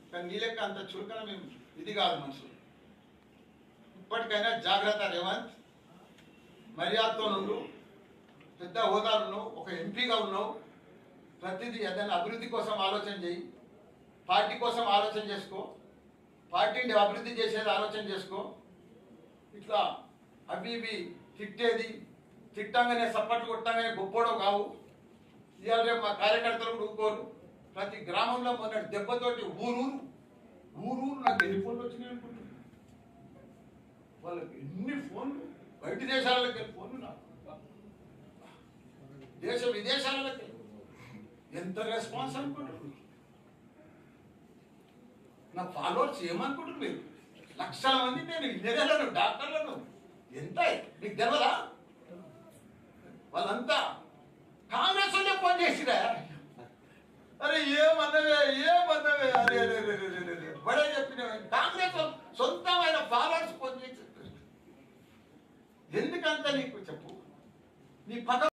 కానీ నీ లెక్క అంత చురుకన మేము ఇది కాదు మనుషులు ఇప్పటికైనా జాగ్రత్త రేవంత్ మర్యాదతో నుండు పెద్ద హోదాలు ఉన్నావు ఒక ఎంపీగా ఉన్నావు ప్రతిదీ ఏదైనా అభివృద్ధి కోసం ఆలోచన చేయి పార్టీ కోసం ఆలోచన చేసుకో పార్టీని అభివృద్ధి చేసేది ఆలోచన చేసుకో ఇట్లా అవి ఇవి తిట్టేది తిట్టంగానే సప్పట్లు కొట్టంగానే గొప్పోడో కావు ఇవాళ రేపు మా కార్యకర్తలు కూడా ఊరుకోరు ప్రతి గ్రామంలో మొన్న దెబ్బతోటి ఊరూరు ఊరూరు నాకు ఎన్ని ఫోన్లు వచ్చినాయి అనుకుంటున్నాను వాళ్ళకి ఎన్ని ఫోన్లు బయట దేశాలకు వెళ్ళి ఫోన్లు నాకు దేశ విదేశాలకు వెళ్ళి. ఎంత రెస్పాన్స్ అనుకుంటున్నారు నా ఫాలోవర్స్ ఏమనుకుంటారు మీరు లక్షల మంది నేను ఇంజనీర్లను డాక్టర్లను ఎంత మీకు తెలియదా వాళ్ళంతా కాంగ్రెస్ వాళ్ళే ఫోన్ చేసిరా అరే ఏమన్నవే ఏమన్నవే అరే అరే అరే అరే అరే అరే బడే చెప్పిన కాంగ్రెస్ వాళ్ళు సొంతమైన ఫాలోవర్స్ ఫోన్ చేసి ఎందుకంత నీకు చెప్పు నీ పక్క